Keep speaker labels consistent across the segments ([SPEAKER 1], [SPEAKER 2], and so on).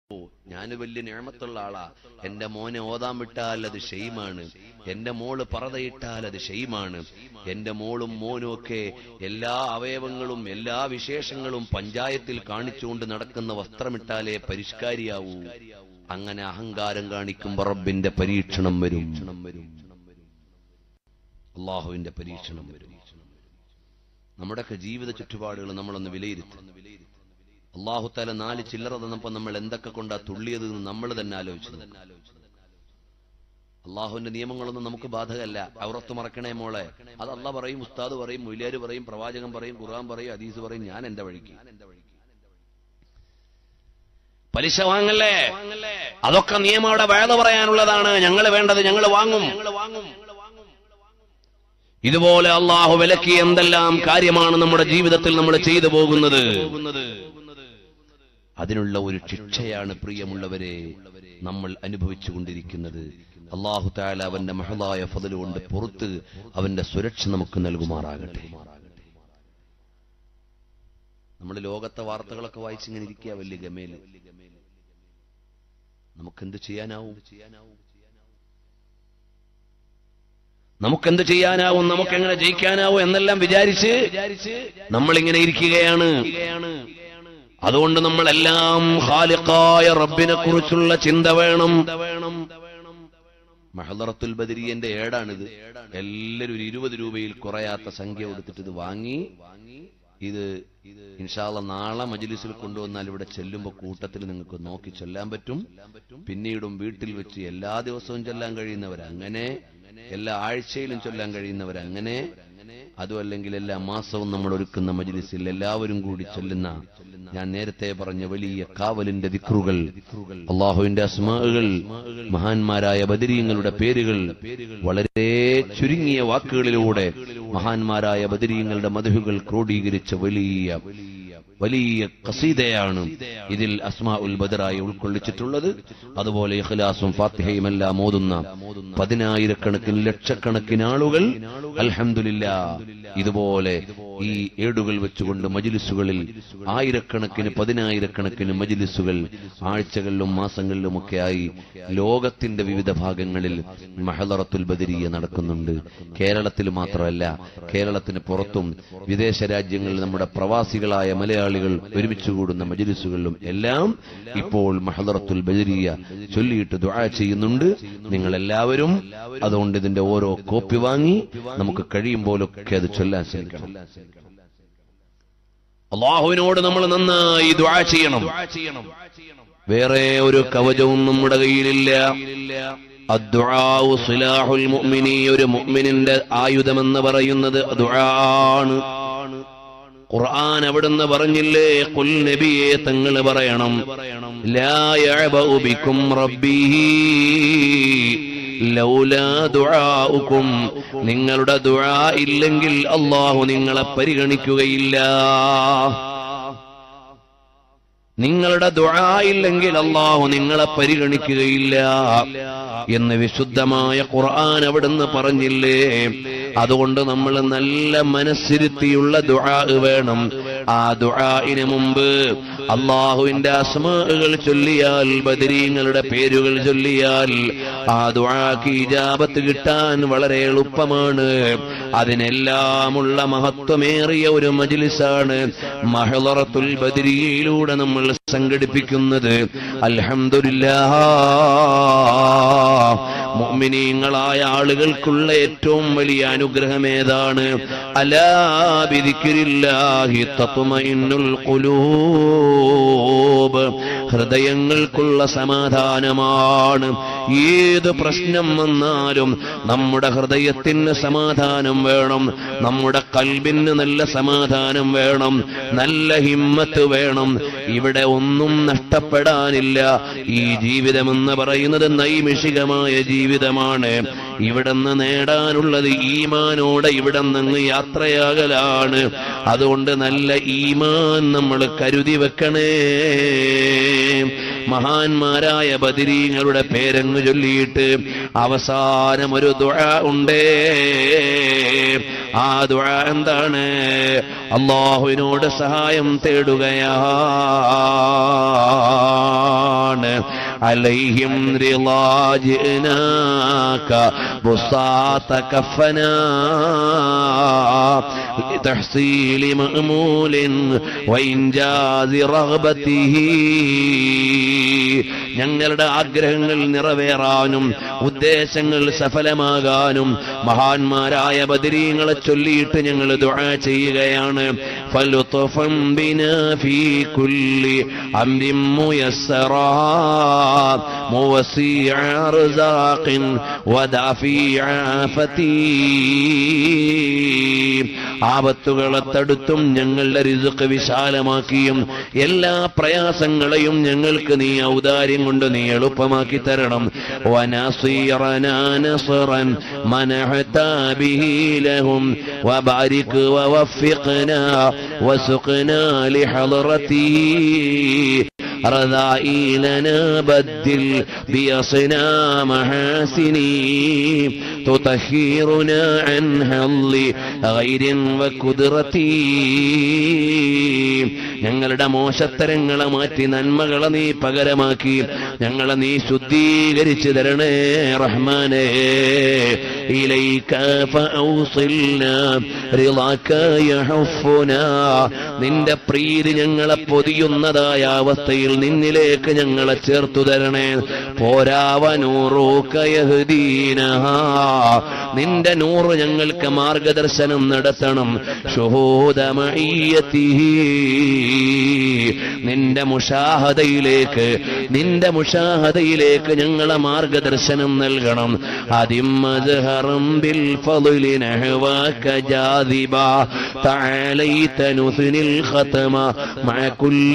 [SPEAKER 1] ഞാൻ വലിയ ഞാമത്തുള്ള ആളാ എന്റെ മോനെ ഓതാൻ വിട്ടാൽ അത് ഷെയ്മാണ് എന്റെ മോള് പറതയിട്ടാൽ അത് ഷെയ്മാണ് എന്റെ മോളും മോനും ഒക്കെ എല്ലാ അവയവങ്ങളും എല്ലാ വിശേഷങ്ങളും പഞ്ചായത്തിൽ കാണിച്ചുകൊണ്ട് നടക്കുന്ന വസ്ത്രമിട്ടാലേ പരിഷ്കാരിയാവൂ അങ്ങനെ അഹങ്കാരം കാണിക്കുമ്പോ റബ്ബിന്റെ പരീക്ഷണം വരും അള്ളാഹുവിന്റെ പരീക്ഷണം വരും നമ്മുടെയൊക്കെ ജീവിത ചുറ്റുപാടുകൾ നമ്മളൊന്ന് വിലയിരുത്തും അള്ളാഹു താല നാല് ചില്ലറ തന്നപ്പോ നമ്മൾ എന്തൊക്കെ കൊണ്ടാ തുള്ളിയത് എന്ന് നമ്മൾ തന്നെ ആലോചിച്ചു അള്ളാഹുവിന്റെ നിയമങ്ങളൊന്നും നമുക്ക് ബാധകമല്ല ഔറത്ത് മറക്കണേ മോളെ അത് അള്ളാഹ് പറയും ഉസ്താദ് പറയും മൊയ്ലാര് പറയും പ്രവാചകൻ പറയും ഖുർആൻ പറയും ഹദീസ് പറയും ഞാൻ എന്റെ വഴിക്ക് പലിശ വാങ്ങല്ലേ അതൊക്കെ നിയമം അവിടെ വേദ പറയാനുള്ളതാണ് ഞങ്ങൾ വേണ്ടത് ഞങ്ങൾ വാങ്ങും ഇതുപോലെ അള്ളാഹു വിലക്കി എന്തെല്ലാം കാര്യമാണ് നമ്മുടെ ജീവിതത്തിൽ നമ്മൾ ചെയ്തു പോകുന്നത് അതിനുള്ള ഒരു ശിക്ഷയാണ് പ്രിയമുള്ളവരെ നമ്മൾ അനുഭവിച്ചു കൊണ്ടിരിക്കുന്നത് അള്ളാഹു താല അവന്റെ മഹളായ ഫതല് കൊണ്ട് പുറത്ത് അവന്റെ സുരക്ഷ നമുക്ക് നൽകുമാറാകട്ടെ നമ്മൾ ലോകത്തെ വാർത്തകളൊക്കെ വായിച്ചിങ്ങനെ ഇരിക്കുക വലിയ ഗമേല് നമുക്കെന്ത് ചെയ്യാനാവും നമുക്കെന്ത് ചെയ്യാനാവും നമുക്കെങ്ങനെ ജയിക്കാനാവും എന്നെല്ലാം വിചാരിച്ച് നമ്മളിങ്ങനെ ഇരിക്കുകയാണ് അതുകൊണ്ട് നമ്മളെല്ലാം ഖാലിഖായ റബ്ബിനെ കുറിച്ചുള്ള ചിന്ത വേണം മഹദറത്തുൽ ബദരിയന്റെ ഏടാണിത് എല്ലാവരും ഒരു ഇരുപത് രൂപയിൽ കുറയാത്ത സംഖ്യ കൊടുത്തിട്ട് ഇത് വാങ്ങി ഇത് ഇൻഷാല്ല നാളെ മജ്ലിസിൽ കൊണ്ടുവന്നാൽ ഇവിടെ ചെല്ലുമ്പോൾ കൂട്ടത്തിൽ നിങ്ങൾക്ക് നോക്കി ചൊല്ലാൻ പറ്റും പിന്നീടും വീട്ടിൽ വെച്ച് എല്ലാ ദിവസവും ചൊല്ലാൻ കഴിയുന്നവർ അങ്ങനെ എല്ലാ ആഴ്ചയിലും ചൊല്ലാൻ കഴിയുന്നവർ അങ്ങനെ അതും അല്ലെങ്കിൽ എല്ലാ മാസവും നമ്മൾ ഒരുക്കുന്ന മജ്ലിസിൽ എല്ലാവരും കൂടി ചൊല്ലുന്ന ഞാൻ നേരത്തെ പറഞ്ഞ വലിയ കാവലിന്റെ ദിക്റുകൾ അള്ളാഹുവിന്റെ അസ്മാകൾ മഹാന്മാരായ ബദരീങ്ങളുടെ പേരുകൾ വളരെ ചുരുങ്ങിയ വാക്കുകളിലൂടെ മഹാന്മാരായ ബദരീങ്ങളുടെ മധുഹുകൾ ക്രോഡീകരിച്ച വലിയ വലിയ കസീതയാണ് ഇതിൽ അസ്മാ ഉൽ ബദറായി ഉൾക്കൊള്ളിച്ചിട്ടുള്ളത് അതുപോലെ ഇഖ്ലാസും ഫാത്തിഹയും എല്ലാം ഓതുന്ന പതിനായിരക്കണക്കിന് ലക്ഷക്കണക്കിന് ആളുകൾ അൽഹംദുലില്ല ഇതുപോലെ ഈ ഏടുകൾ വെച്ചുകൊണ്ട് മജിലിസുകളിൽ ആയിരക്കണക്കിന് പതിനായിരക്കണക്കിന് മജിലിസുകൾ ആഴ്ചകളിലും മാസങ്ങളിലുമൊക്കെ ആയി ലോകത്തിന്റെ വിവിധ ഭാഗങ്ങളിൽ മഹദറത്തുൽ ബദരിയ നടക്കുന്നുണ്ട് കേരളത്തിൽ മാത്രമല്ല കേരളത്തിന് പുറത്തും വിദേശ രാജ്യങ്ങളിൽ നമ്മുടെ പ്രവാസികളായ മലയാളികൾ ഒരുമിച്ച് കൂടുന്ന മജിലിസുകളിലും എല്ലാം ഇപ്പോൾ മഹദറത്തുൽ ബദരിയ ചൊല്ലിയിട്ട് ദുആ ചെയ്യുന്നുണ്ട് നിങ്ങൾ എല്ലാവരും അതുകൊണ്ട് ഇതിന്റെ ഓരോ കോപ്പി വാങ്ങി നമുക്ക് കഴിയുമ്പോഴൊക്കെ അത് ചൊല്ലാൻ ശ്രമിക്കണം അള്ളാഹുവിനോട് നമ്മൾ നന്നായി ദുആ ചെയ്യണം വേറെ ഒരു കവചവും നമ്മുടെ കയ്യിലില്ല അദ്ദുആഉ സിലാഹുൽ മുഅ്മിനി ഒരു മുഅ്മിനിന്റെ ആയുധമെന്ന് പറയുന്നത് ദുആണ് ഖുർആൻ അവിടുന്ന് പറഞ്ഞില്ലേ കുൽ നബിയെ തങ്ങൾ പറയണം ലാ യഅബഉ ബിക്കും റബ്ബീ ലൗലാ ദുആഉക്കും നിങ്ങളുടെ ദുആ ഇല്ലെങ്കിൽ അള്ളാഹു നിങ്ങളെ പരിഗണിക്കുകയില്ല നിങ്ങളുടെ ദുആ ഇല്ലെങ്കിൽ അള്ളാഹു നിങ്ങളെ പരിഗണിക്കുകയില്ല എന്ന് വിശുദ്ധമായ ഖുർആൻ അവിടുന്ന് പറഞ്ഞില്ലേ അതുകൊണ്ട് നമ്മൾ നല്ല മനസ്സിരുത്തിയുള്ള ദുആ വേണം ആ ദുആഇന് മുമ്പ് അള്ളാഹുവിന്റെ അസ്മാകൾ ചൊല്ലിയാൽ ബദരീങ്ങളുടെ പേരുകൾ ചൊല്ലിയാൽ ആ ദുആക്ക് ഇജാബത്ത് കിട്ടാൻ വളരെ എളുപ്പമാണ് അതിനെല്ലാമുള്ള മഹത്വമേറിയ ഒരു മജ്ലിസാണ് മഹളറത്തുൽ ബദരിയയിലൂടെ നമ്മൾ സംഘടിപ്പിക്കുന്നത് അൽഹംദുലില്ലാ മുഅ്മിനീങ്ങളായ ആളുകൾക്കുള്ള ഏറ്റവും വലിയ അനുഗ്രഹം ഏതാണ് അലാ ബിദിക്രില്ലാഹി തത്മഇന്നുൽ ഖുലൂബ് ഹൃദയങ്ങൾക്കുള്ള സമാധാനമാണ് ഏത് പ്രശ്നം വന്നാലും നമ്മുടെ ഹൃദയത്തിന് സമാധാനം വേണം നമ്മുടെ കൽബിന് നല്ല സമാധാനം വേണം നല്ല ഹിമ്മത്ത് വേണം ഇവിടെ ഒന്നും നഷ്ടപ്പെടാനില്ല ഈ ജീവിതമെന്ന് പറയുന്നത് നൈമിഷികമായ ജീവിതമാണ് ഇവിടുന്ന് നേടാനുള്ളത് ഈമാനോടെ ഇവിടെ നിന്ന് യാത്രയാകലാണ് അതുകൊണ്ട് നല്ല ഈമാൻ നമ്മൾ കരുതി വെക്കണേ മഹാന്മാരായ ബദിരീങ്ങളുടെ പേരങ്ങ് ചൊല്ലിയിട്ട് അവസാനം ഒരു ദുആ ഉണ്ടേ ആ ദുആ എന്താണ് അള്ളാഹുവിനോട് സഹായം തേടുകയാണ് عليهم رضا جئناك بساط كفنا لتحصيل مأمول وإنجاز رغبته ഞങ്ങളുടെ ആഗ്രഹങ്ങൾ നിറവേറാനും ഉദ്ദേശങ്ങൾ സഫലമാകാനും മഹാന്മാരായ ബദരീങ്ങളെ ചൊല്ലിയിട്ട് ഞങ്ങൾ ദുആ ചെയ്യുകയാണ് ഫലുത്ഫം ബിനാ ഫീ കുല്ലി അംരിൻ മുയസ്സറാ موسيع رزاق ودافع ആഫത്തി ആപത്തുകളെ തടുത്തും ഞങ്ങളുടെ രിസുക്ക് വിശാലമാക്കിയും എല്ലാ പ്രയാസങ്ങളെയും ഞങ്ങൾക്ക് നീ ഔദാര്യം കൊണ്ട് നീ എളുപ്പമാക്കി തരണം ونصيرنا نصرا منحت به لهم وبارك ووفقنا وسقنا لحضرته رذائلنا بدل بيصنا محاسني تطهرنا عن هل غير وقدرتي ഞങ്ങളുടെ മോശത്തരങ്ങളെ മാറ്റി നന്മകളെ നീ പകരമാക്കി ഞങ്ങളെ നീ ശുദ്ധീകരിച്ചു തരണേ റഹ്മാനേ إليك فأوصلنا رضاك يحفنا നിന്റെ പ്രീതി ഞങ്ങളെ പൊതിയുന്നതായ അവസ്ഥയിൽ നിന്നിലേക്ക് ഞങ്ങളെ ചേർത്തു തരണേ പോരാവനൂറൂക്കയഹദീന നിന്റെ നൂറ് ഞങ്ങൾക്ക് മാർഗദർശനം നടത്തണം ഷുഹൂദമയ്യത്തി നിന്റെ മുഷാഹതയിലേക്ക് നിന്റെ മുഷാഹതയിലേക്ക് ഞങ്ങളെ മാർഗദർശനം നൽകണം അതിമദ്ഹറം ബിൽ ഫضل نحوك جاذبا تعاليت نثني الختم مع كل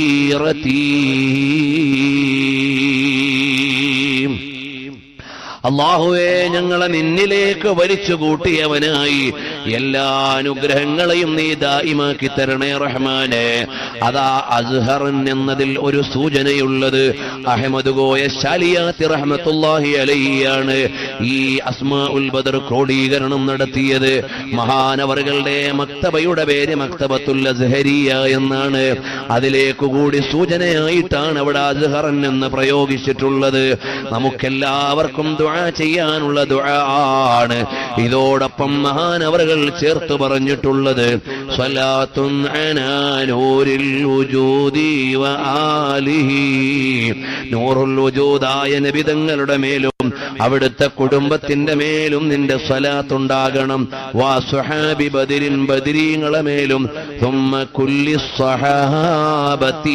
[SPEAKER 1] خيرتي അള്ളാഹുവെ ഞങ്ങളെ നിന്നിലേക്ക് വലിച്ചു കൂട്ടിയവനായി എല്ലാ അനുഗ്രഹങ്ങളെയും നീ ദായിമാക്കി തരണേ റഹ്മാനെ അതാ അസ്ഹറൻ എന്നതിൽ ഒരു സൂചനയുള്ളത് അഹമ്മദ് ഗോയ ശാലിയാത്തി റഹ്മത്തുല്ലാഹി അലഹിയാണ് ഈ അസ്മാ ഉൽ ബദർ ക്രോഡീകരണം നടത്തിയത് മഹാനവറുകളുടെ മക്തബയുടെ പേര് മക്തബത്തുൽ അസ്ഹരിയ എന്നാണ് അതിലേക്ക് കൂടി സൂചനയായിട്ടാണ് അവിടെ അസ്ഹറൻ എന്ന് പ്രയോഗിച്ചിട്ടുള്ളത് നമുക്കെല്ലാവർക്കും ദുആ ചെയ്യാനുള്ള ദുആ ആണ് ഇതോടൊപ്പം മഹാനവറുകൾ ചേർത്ത് പറഞ്ഞിട്ടുള്ളത് സ്വലാത്തുൻ അനാ നൂരിൽ വുജൂദി വ ആലിഹി നൂറുൽ വുജൂദായ നബിതങ്ങളുടെ മേലും അവിടുത്തെ കുടുംബത്തിന്റെ മേലും നിന്റെ സ്വലാത്തുണ്ടാകണം വാ സുഹാബി ബദിരിൻ ബദിരീങ്ങളെ മേലും ثم كل الصحابത്തി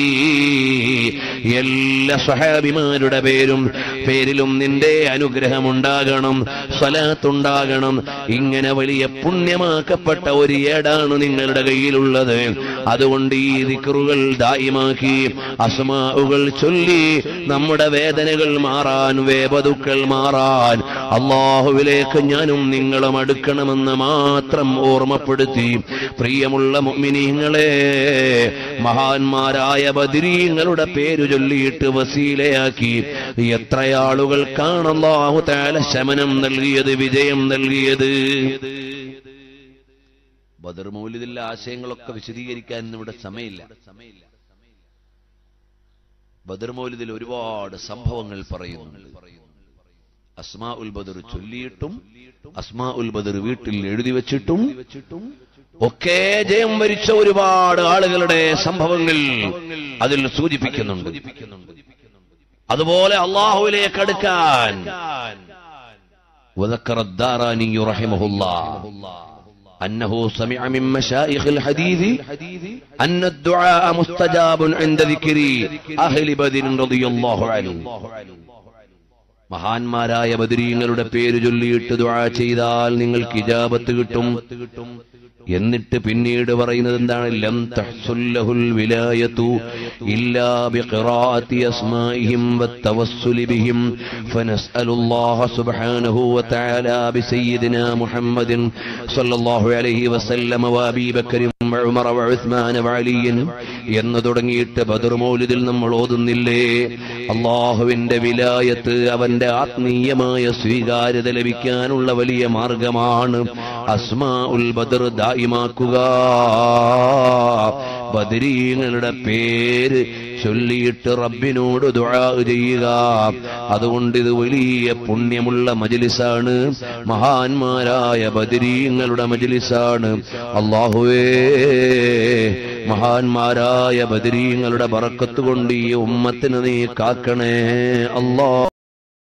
[SPEAKER 1] എല്ലാ സ്വഹാബിമാരുടെ പേരും പേരിലും നിന്റെ അനുഗ്രഹമുണ്ടാകണം സ്വലാത്തുണ്ടാകണം ഇങ്ങനെ വലിയ പുണ്യമാക്കപ്പെട്ട ഒരു ഏടാണ് നിങ്ങളുടെ കയ്യിലുള്ളത് അതുകൊണ്ട് ഈ ദിക്റുകൾ ദായിമാക്കി അസ്മാവുകൾ ചൊല്ലി നമ്മുടെ വേദനകൾ മാറാൻ വേപതുക്കൾ മാറാൻ അള്ളാഹുവിലേക്ക് ഞാനും നിങ്ങളും അടുക്കണമെന്ന് മാത്രം ഓർമ്മപ്പെടുത്തി പ്രിയമുള്ള മുഅ്മിനീങ്ങളെ മഹാന്മാരായ ബദിരീങ്ങളുടെ പേരു ചൊല്ലിയിട്ട് വസീലയാക്കി എത്രയാളുകൾക്കാണ് അള്ളാഹു താല ശമനം നൽകിയത് വിജയം നൽകിയത് ബദർ മൗലിദിലെ ആശയങ്ങളൊക്കെ വിശദീകരിക്കാൻ ഇവിടെ സമയമില്ല ബദർ മൗലിദിൽ ഒരുപാട് സംഭവങ്ങൾ പറയുന്നുണ്ട് അസ്മാ ഉൽ ബദർ ചൊല്ലിയിട്ടും അസ്മാ ഉൽ ബദർ വീട്ടിൽ എഴുതി വെച്ചിട്ടും ഒക്കെ ജയം വരിച്ച ഒരുപാട് ആളുകളുടെ സംഭവങ്ങൾ അതിൽ സൂചിപ്പിക്കുന്നുണ്ട് അതുപോലെ അള്ളാഹുവിലേക്ക് അടുക്കാൻ وذكر الداراني رحمه الله أنه سمع من مشايخ الحديث أن الدعاء مستجاب عند ذكر أهل بدر رضي الله عنه മഹാന്മാരായ ബദരീങ്ങളുടെ പേര് ചൊല്ലിയിട്ട് ദുആ ചെയ്താൽ നിങ്ങൾക്ക് ഇജാബത്ത് കിട്ടും എന്നിട്ട് പിന്നീട് പറയുന്നത് എന്താണ് ലം തഹ്സുല്ലഹുൽ വിലായത്തു ഇല്ലാ ബിഖിറാഅത്തി അസ്മാഇഹിം വത്തവസ്സുലി ബിഹിം ഫനസ്അലുല്ലാഹ സുബ്ഹാനഹു വതആല ബിസയ്യിദിനാ മുഹമ്മദിൻ സ്വല്ലല്ലാഹു അലൈഹി വസല്ലമ വഅബീ ബക്കറിൻ ഉമറ വ ഉസ്മാന വ അലിയൻ എന്ന് തുടങ്ങിയിട്ട് ബദർ മൗലിദിൽ നമ്മൾ ഓതുന്നില്ലേ അള്ളാഹുവിന്റെ വിലായത്ത് അവന്റെ ആത്മീയമായ സ്വീകാര്യത ലഭിക്കാനുള്ള വലിയ മാർഗമാണ് അസ്മാ ഉൽ ബദർ ദായിമാക്കുക ബദരീങ്ങളുടെ പേര് ചൊല്ലിയിട്ട് റബ്ബിനോട് ദുആ ചെയ്യുക അതുകൊണ്ട് ഇത് വലിയ പുണ്യമുള്ള മജ്ലിസാണ് മഹാന്മാരായ ബദരീങ്ങളുടെ മജ്ലിസാണ് അള്ളാഹുവേ മഹാന്മാരായ ബദരീങ്ങളുടെ ബറക്കത്ത് കൊണ്ട് ഈ ഉമ്മത്തിന് നീ കാക്കണേ അല്ലാ